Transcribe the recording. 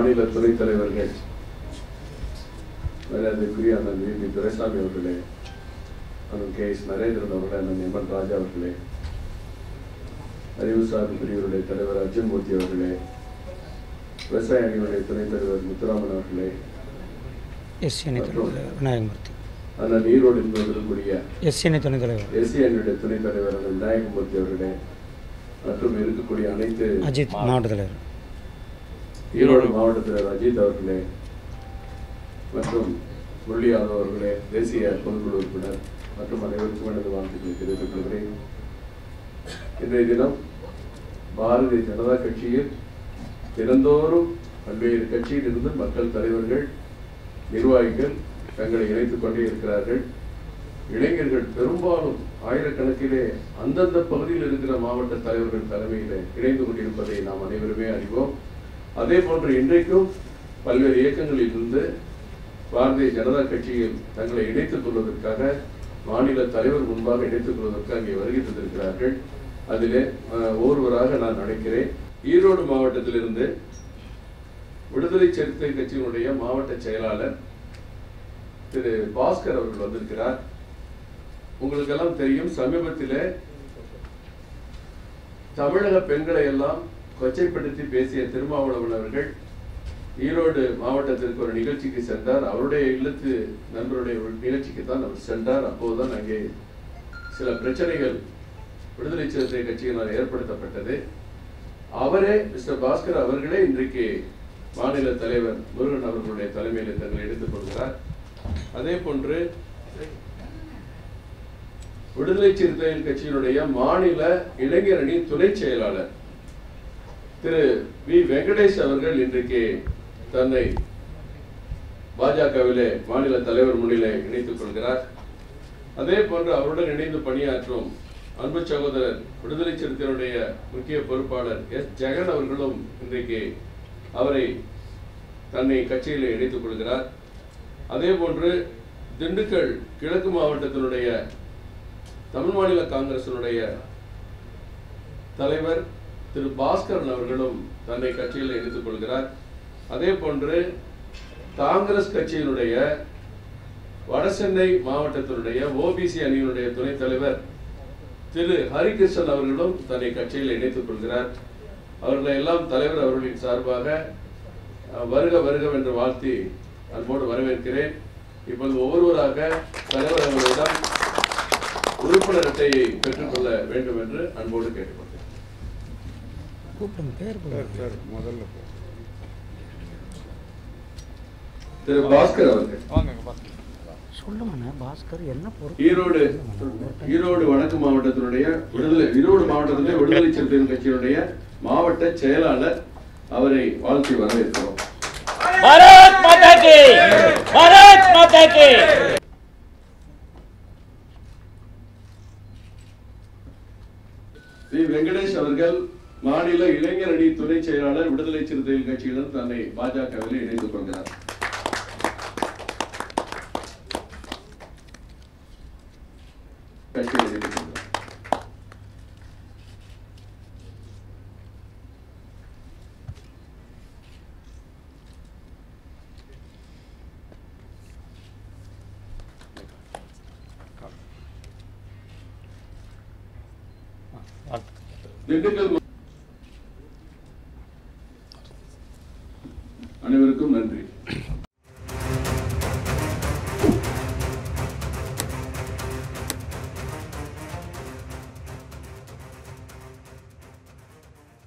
மாநில துணைத் தலைவர்கள் மரியாதைக்குரிய அண்ணன் வி பி துரைசாமி அவர்களே அண்ணன் கே எஸ் நரேந்திரன் அவர்களே அண்ணன் எம் என் ராஜா அவர்களே அறிவுசார் பிரிவுடைய தலைவர் அர்ஜுன் மூர்த்தி அவர்களே விவசாய அணியுடைய துணைத் தலைவர் முத்துராமன் அவர்களே எஸ் அணி தலைவர் விநாயகமூர்த்தி அண்ணன் ஈரோடு இருந்து வந்திருக்கக்கூடிய எஸ் அணி துணைத் தலைவர் எஸ்சி அணியுடைய துணைத் தலைவர் அண்ணன் விநாயகமூர்த்தி அவர்களே மற்றும் இருக்கக்கூடிய அனைத்து அஜித் மாவட்ட தலைவர் ஈரோடு மாவட்ட தலைவர் அஜித் அவர்களே மற்றும் முரளி யாதவ் அவர்களே தேசிய பொதுக்குழு உறுப்பினர் மற்றும் அனைவருக்கும் எனது வாழ்த்துக்களை தெரிவித்துக் கொள்கிறேன் இன்றைய தினம் பாரதிய ஜனதா கட்சியில் தினந்தோறும் பல்வேறு கட்சியிலிருந்து மக்கள் தலைவர்கள் நிர்வாகிகள் தங்களை இணைத்துக் கொண்டே இருக்கிறார்கள் இளைஞர்கள் பெரும்பாலும் ஆயிரக்கணக்கிலே அந்தந்த பகுதியில் இருக்கிற மாவட்ட தலைவர்கள் தலைமையில் இணைந்து கொண்டிருப்பதை நாம் அனைவருமே அறிவோம் அதே போன்று இன்றைக்கும் பல்வேறு இயக்கங்களில் இருந்து பாரதிய ஜனதா கட்சியில் தங்களை இணைத்துக் கொள்வதற்காக மாநில தலைவர் முன்பாக இணைத்துக் கொள்வதற்காக இங்கே வருகை தந்திருக்கிறார்கள் அதிலே அஹ், ஒருவராக நான் அழைக்கிறேன் ஈரோடு மாவட்டத்திலிருந்து விடுதலை சிறுத்தை கட்சியினுடைய மாவட்ட செயலாளர் திரு பாஸ்கர் அவர்கள் வந்திருக்கிறார் உங்களுக்கெல்லாம் தெரியும் சமீபத்திலே தமிழக பெண்களை எல்லாம் கொச்சைப்படுத்தி பேசிய திருமாவளவன் அவர்கள் ஈரோடு மாவட்டத்திற்கு ஒரு நிகழ்ச்சிக்கு சென்றார் அவருடைய இல்லத்து நண்பருடைய ஒரு நிகழ்ச்சிக்கு தான் அவர் சென்றார் அப்போதுதான் அங்கே சில பிரச்சனைகள் விடுதலை சிறுத்தை கட்சியினால் ஏற்படுத்தப்பட்டது அவரே மிஸ்டர் பாஸ்கர் அவர்களே இன்றைக்கு மாநில தலைவர் முருகன் அவர்களுடைய தலைமையில் தங்களை எடுத்துக் கொள்கிறார் அதே போன்று விடுதலை சிறுத்தைகள் கட்சியினுடைய மாநில இளைஞர் அணி துணை செயலாளர் திரு வி வெங்கடேஷ் அவர்கள் இன்றைக்கு தன்னை பாஜகவிலே மாநில தலைவர் முன்னிலை இணைத்துக் கொள்கிறார் அதே போன்று அவருடன் இணைந்து பணியாற்றும் அன்பு சகோதரர் விடுதலை சிறுத்தைகளுடைய முக்கிய பொறுப்பாளர் எஸ் ஜெகன் அவர்களும் இன்றைக்கு அவரை தன்னை கட்சியில் இணைத்துக் கொள்கிறார் அதே போன்று திண்டுக்கல் கிழக்கு மாவட்டத்தினுடைய தமிழ் மாநில காங்கிரசினுடைய தலைவர் திரு பாஸ்கரன் அவர்களும் தன்னை கட்சியில் இணைத்துக் கொள்கிறார் அதே போன்று காங்கிரஸ் கட்சியினுடைய வடசென்னை மாவட்டத்தினுடைய ஓபிசி அணியினுடைய துணைத் தலைவர் திரு ஹரிகிருஷ்ணன் அவர்களும் தன்னை கட்சியில் இணைத்துக் கொள்கிறார் அவர்களை எல்லாம் தலைவர் அவர்களின் சார்பாக அஹ், வருக வருக என்று வாழ்த்தி அன்போடு வரவேற்கிறேன் இப்பொழுது ஒவ்வொருவராக தலைவர் அவர்களிடம் உறுப்பினர் அட்டையை பெற்றுக்கொள்ள வேண்டும் என்று அன்போடு கேட்டுக்கொள்கிறேன் கூப்பிடுங்க பேர் போடுங்க. முதல்ல திரு பாஸ்கர் அவர்கள் சொல்லுங்கண்ணே பாஸ்கர் என்ன பொறுப்பு ஈரோடு ஈரோடு வடக்கு மாவட்டத்தினுடைய விடுதலை ஈரோடு மாவட்டத்திலே விடுதலை சிறுத்தைகள் கட்சியினுடைய மாவட்ட செயலாளர் அவரை வாழ்த்தி வரவேற்கிறோம் भारत माता की भारत माता की வி வெங்கடேஷ் அவர்கள் மாநில இளைஞர் அணி துணை செயலாளர் விடுதலை சிறுத்தைகள் கட்சியிடம் தன்னை பாஜகவில் இணைந்து கொள்கிறார் கட்சியில் இணைந்து கொள்கிறார் திண்டுக்கல் மா- அனைவருக்கும் நன்றி